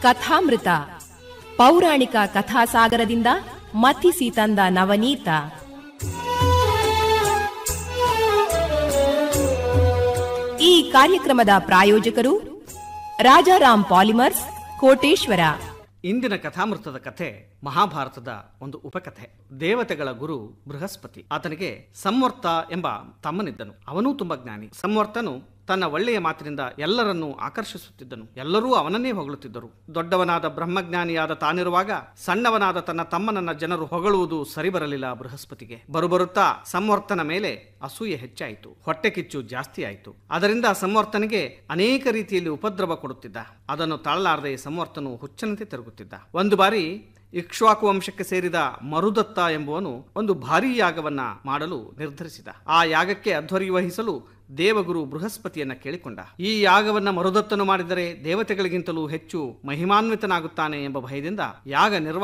ಕಥಾಮೃತ ಪೌರಾಣಿಕ ಕಥಾಸಾಗರದಿಂದ ಮಥಿಸಿ ತಂದ ನವನೀತ ಈ ಕಾರ್ಯಕ್ರಮದ ಪ್ರಾಯೋಜಕರು ರಾಜಾರಾಮ್ ಪಾಲಿಮರ್ಸ್ ಕೋಟೇಶ್ವರ ಇಂದಿನ ಕಥಾಮೃತದ ಕಥೆ ಮಹಾಭಾರತದ ಒಂದು ಉಪಕಥೆ ದೇವತೆಗಳ ಗುರು ಬೃಹಸ್ಪತಿ ಆತನಿಗೆ ಸಂವರ್ತ ಎಂಬ ತಮ್ಮನಿದ್ದನು ಅವನೂ ತುಂಬಾ ಜ್ಞಾನಿ ಸಂವರ್ತನು ತನ್ನ ಒಳ್ಳೆಯ ಮಾತಿನಿಂದ ಎಲ್ಲರನ್ನೂ ಆಕರ್ಷಿಸುತ್ತಿದ್ದನು ಎಲ್ಲರೂ ಅವನನ್ನೇ ಹೊಗಳುತ್ತಿದ್ದರು ದೊಡ್ಡವನಾದ ಬ್ರಹ್ಮಜ್ಞಾನಿಯಾದ ತಾನಿರುವಾಗ ಸಣ್ಣವನಾದ ತನ್ನ ತಮ್ಮನನ್ನ ಜನರು ಹೊಗಳುವುದು ಸರಿ ಬರಲಿಲ್ಲ ಬೃಹಸ್ಪತಿಗೆ ಬರುಬರುತ್ತಾ ಸಂವರ್ತನ ಮೇಲೆ ಅಸೂಯೆ ಹೆಚ್ಚಾಯಿತು ಹೊಟ್ಟೆ ಕಿಚ್ಚು ಜಾಸ್ತಿ ಆಯಿತು ಅದರಿಂದ ಸಂವರ್ತನಿಗೆ ಅನೇಕ ರೀತಿಯಲ್ಲಿ ಉಪದ್ರವ ಕೊಡುತ್ತಿದ್ದ ಅದನ್ನು ತಾಳಲಾರದೆ ಸಂವರ್ತನು ಹುಚ್ಚನಂತೆ ತಿರುಗುತ್ತಿದ್ದ ಒಂದು ಬಾರಿ ಇಕ್ಷ್ವಾಕು ವಂಶಕ್ಕೆ ಸೇರಿದ ಮರುದತ್ತ ಎಂಬುವನು ಒಂದು ಭಾರೀ ಯಾಗವನ್ನ ಮಾಡಲು ನಿರ್ಧರಿಸಿದ ಆ ಯಾಗಕ್ಕೆ ಅಧ್ವರಿ ವಹಿಸಲು ದೇವಗುರು ಬೃಹಸ್ಪತಿಯನ್ನ ಕೇಳಿಕೊಂಡ ಈ ಯಾಗವನ್ನ ಮರುದತ್ತನು ಮಾಡಿದರೆ ದೇವತೆಗಳಿಗಿಂತಲೂ ಹೆಚ್ಚು ಮಹಿಮಾನ್ವಿತನಾಗುತ್ತಾನೆ ಎಂಬ ಭಯದಿಂದ ಯಾಗ ನಿರ್ವಹಣೆ